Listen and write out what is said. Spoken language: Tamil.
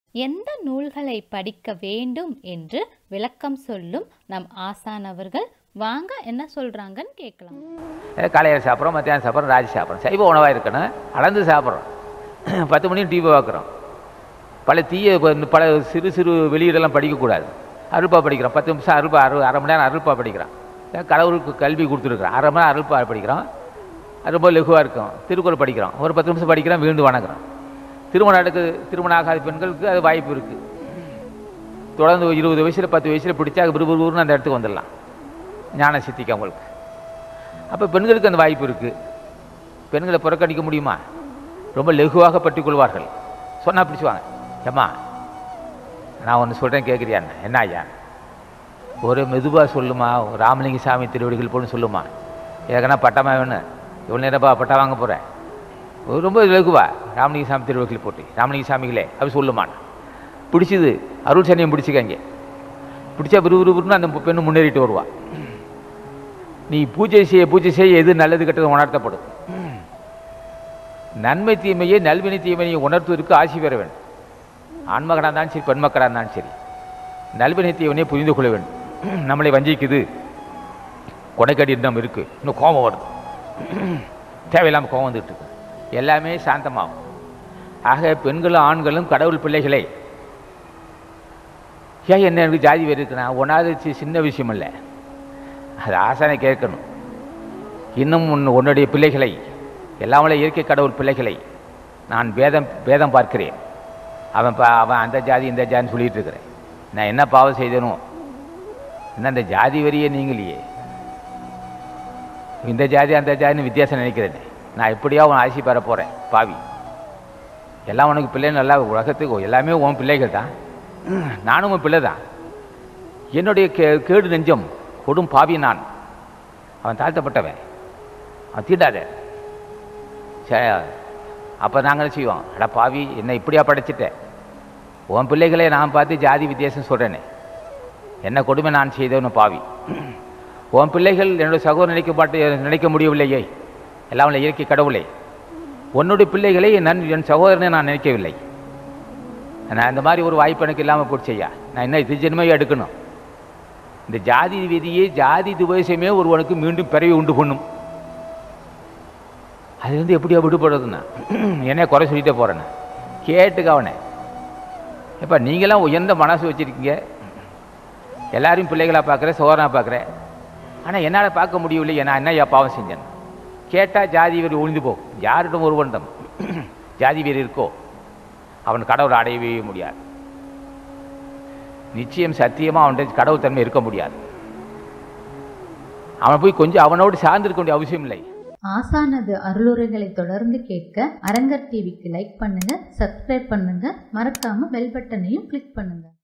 எந்த நூல்களை படிக்க வேண்டும் என்று விளக்கம் சொல்லும் நம் ஆசான் அவர்கள் வாங்க என்ன சொல்றாங்கன்னு கேட்கலாம் காலையில் சாப்பிட்றோம் மத்தியானம் சாப்பிட்றோம் ராஜி சாப்பிட்றோம் சைவ உணவாக இருக்கணும் அளந்து சாப்பிட்றோம் பத்து மணிக்கு டிவி பார்க்குறோம் பல தீய இப்ப பல சிறு சிறு வெளியீடெல்லாம் படிக்கக்கூடாது அருள்பா படிக்கிறோம் பத்து நிமிஷம் அருள்பா அரு அரை மணி நேரம் அருள்பா படிக்கிறோம் ஏன் கடவுளுக்கு கல்வி கொடுத்துருக்குறோம் அரை மணி நேரம் அருள்பா படிக்கிறோம் அது ரொம்ப லெகுவாக இருக்கும் திருக்குறள் படிக்கிறோம் ஒரு பத்து நிமிஷம் படிக்கிறோம் வீண்டு வணங்குறோம் திருமணம் நடக்குது திருமணம் ஆகாத பெண்களுக்கு அது வாய்ப்பு இருக்குது தொடர்ந்து ஒரு இருபது வயசில் பத்து வயசில் பிடிச்சா விறுவிறுன்னு அந்த இடத்துக்கு வந்துடலாம் ஞான சித்திக்கு அவங்களுக்கு அப்போ பெண்களுக்கு அந்த வாய்ப்பு இருக்குது பெண்களை புறக்கணிக்க முடியுமா ரொம்ப லெகுவாக பற்றிக் கொள்வார்கள் சொன்னால் பிடிச்சுவாங்க ஏம்மா நான் ஒன்று சொல்கிறேன் கேட்குறியான்னு என்ன ஐயா ஒரு மெதுவாக சொல்லுமா ராமலிங்க சாமி திருவடிகள் போன்னு சொல்லுமா ஏற்கனவே பட்டமா வேணும் இவ்வளோ நேரப்பா பட்டா வாங்க போகிறேன் ரொம்ப லெகுவா ராமலிங்க சாமி திருவடிகள் போட்டு ராமலிங்க சாமிகளே அப்படி சொல்லுமான்னு பிடிச்சிது அருள் சனியம் பிடிச்சிக்கங்க பிடிச்சா விறுவிறுன்னு அந்த பெண்ணு முன்னேறிட்டு வருவா நீ பூஜை செய்ய பூஜை செய்ய எது நல்லது கெட்டது உணர்த்தப்படும் நன்மை தீமையை நல்வினை தீமையை உணர்த்துவதற்கு ஆசி பெற வேண்டும் ஆண்மகனாக இருந்தாலும் சரி பெண்மக்களாக இருந்தாலும் சரி நல்வினை தீவனையை புரிந்து கொள்ள வேண்டும் நம்மளை வஞ்சிக்குது கொடைக்கடி நம்ம இருக்குது இன்னும் கோபம் வருது தேவையில்லாமல் கோபம் வந்துட்டு இருக்கு எல்லாமே சாந்தமாகும் ஆக பெண்களும் ஆண்களும் கடவுள் பிள்ளைகளே ஏன் என்ன எனக்கு ஜாதி வேறு இருக்குண்ணா ஒன்றாவது சி- சின்ன விஷயம் இல்லை அது ஆசானை கேட்கணும் இன்னும் உன் உன்னுடைய பிள்ளைகளை எல்லாமல இயற்கை கடவுள் பிள்ளைகளை நான் வேதம் வேதம் பார்க்கிறேன் அவன் பா அவன் அந்த ஜாதி இந்த ஜாதின்னு சொல்லிட்டு இருக்கிறேன் நான் என்ன பாவம் செய்தனோ என்ன அந்த ஜாதி வரியே நீங்களையே இந்த ஜாதி அந்த ஜாதின்னு வித்தியாசம் நினைக்கிறேன் நான் எப்படியா உன் ஆசி பெற போகிறேன் பாவி எல்லாம் உனக்கு பிள்ளை நல்லா உலகத்துக்கு எல்லாமே உன் பிள்ளைகள் தான் நானும் உன் பிள்ளை தான் என்னுடைய கே கேடு நெஞ்சம் கொடும் பாவி நான் அவன் தாழ்த்தப்பட்டவன் அவன் தீண்டாத சரி அப்போ நாங்கள் என்ன செய்வோம் அட பாவி என்னை இப்படியா படைச்சிட்டேன் உன் பிள்ளைகளை நான் பார்த்து ஜாதி வித்தியாசம் சொல்கிறேனே என்ன கொடுமை நான் செய்தவனு பாவி உன் பிள்ளைகள் என்னுடைய சகோதரன் நினைக்க மாட்டு நினைக்க முடியவில்லையே எல்லாம் உள்ள இயற்கை கடவுளே உன்னுடைய பிள்ளைகளை நான் என் சகோதரனை நான் நினைக்கவில்லை நான் இந்த மாதிரி ஒரு வாய்ப்பு எனக்கு இல்லாமல் போச்சுய்யா நான் என்ன இது ஜென்மையை எடுக்கணும் இந்த ஜாதி விதியை ஜாதி துவேஷமே ஒருவனுக்கு மீண்டும் பிறவி உண்டு பண்ணும் அது வந்து எப்படியா விடுபடுறதுன்னா என்னைய குறை சொல்லிட்டே போகிறேன்னு கேட்டுக்க அவனை எப்போ நீங்களாம் உயர்ந்த மனசு வச்சுருக்கீங்க எல்லாரையும் பிள்ளைகளாக பார்க்குறேன் சோதனாக பார்க்குறேன் ஆனால் என்னால் பார்க்க முடியவில்லை நான் என்ன பாவம் செஞ்சேன் கேட்டால் ஜாதி வெறி ஒழிந்து போகும் யாரிடம் ஒருவனிடம் ஜாதி வெறி இருக்கோ அவன் கடவுள் அடையவே முடியாது நிச்சயம் சத்தியமாக அவன்கிட்ட கடவுள் தன்மை இருக்க முடியாது அவன் போய் கொஞ்சம் அவனோடு சார்ந்திருக்க வேண்டிய அவசியம் இல்லை ஆசானது அருளுரைகளை தொடர்ந்து கேட்க அரங்கர் டிவிக்கு லைக் பண்ணுங்க சப்ஸ்கிரைப் பண்ணுங்க மறக்காம பெல் பட்டனையும் கிளிக் பண்ணுங்க